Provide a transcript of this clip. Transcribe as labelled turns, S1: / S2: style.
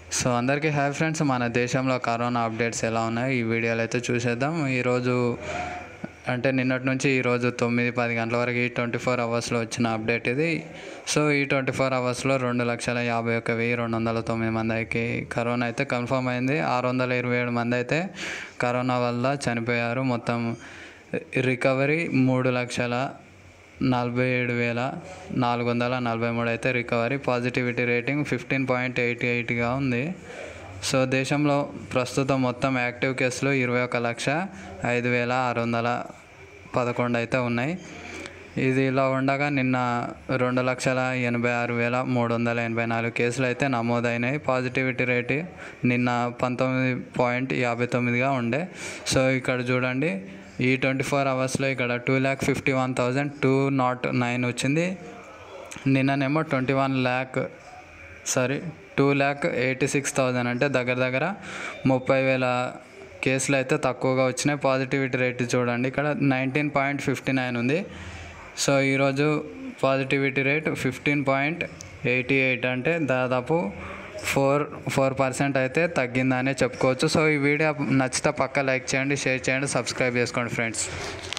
S1: so అందరికీ hi friends మన దేశంలో కరోనా అప్డేట్స్ ఎలా ఉన్నాయి ఈ వీడియోలో అయితే చూసేద్దాం ఈరోజు అంటే నిన్నటి నుంచి ఈరోజు తొమ్మిది పది గంటల వరకు ఈ ట్వంటీ ఫోర్ అవర్స్లో వచ్చిన అప్డేట్ ఇది సో ఈ ట్వంటీ ఫోర్ అవర్స్లో రెండు లక్షల యాభై ఒక్క వెయ్యి రెండు వందల తొమ్మిది మందికి కరోనా అయితే కన్ఫర్మ్ అయింది ఆరు వందల ఇరవై ఏడు మంది అయితే కరోనా వల్ల చనిపోయారు మొత్తం రికవరీ మూడు లక్షల నలభై ఏడు వేల నాలుగు వందల నలభై మూడు అయితే recovery positivity rating fifteen point eighty ఎయిట్గా ఉంది సో దేశంలో ప్రస్తుతం మొత్తం యాక్టివ్ కేసులు ఇరవై ఒక లక్ష ఐదు వేల ఆరు వందల పదకొండు అయితే ఉన్నాయి ఇది ఇలా ఉండగా నిన్న రెండు లక్షల ఎనభై ఆరు వేల మూడు వందల ఎనభై నాలుగు కేసులు అయితే నమోదైనాయి పాజిటివిటీ రేటు నిన్న పంతొమ్మిది పాయింట్ యాభై తొమ్మిదిగా ఉండే సో ఇక్కడ చూడండి ఈ ట్వంటీ ఫోర్ అవర్స్లో ఇక్కడ two lakh fifty one thousand two naught nine వచ్చింది నిన్ననేమో twenty one lakh sorry two lakh eighty six thousand అంటే దగ్గర దగ్గర ముప్పై వేల కేసులు అయితే తక్కువగా వచ్చినాయి పాజిటివిటీ రేట్ చూడండి ఇక్కడ నైన్టీన్ పాయింట్ ఫిఫ్టీ నైన్ ఉంది సో ఈరోజు positivity rate fifteen point eighty eight అంటే దాదాపు ఫోర్ ఫోర్ పర్సెంట్ అయితే తగ్గిందనే చెప్పుకోవచ్చు సో ఈ వీడియో నచ్చితే పక్క లైక్ చేయండి షేర్ చేయండి సబ్స్క్రైబ్ చేసుకోండి ఫ్రెండ్స్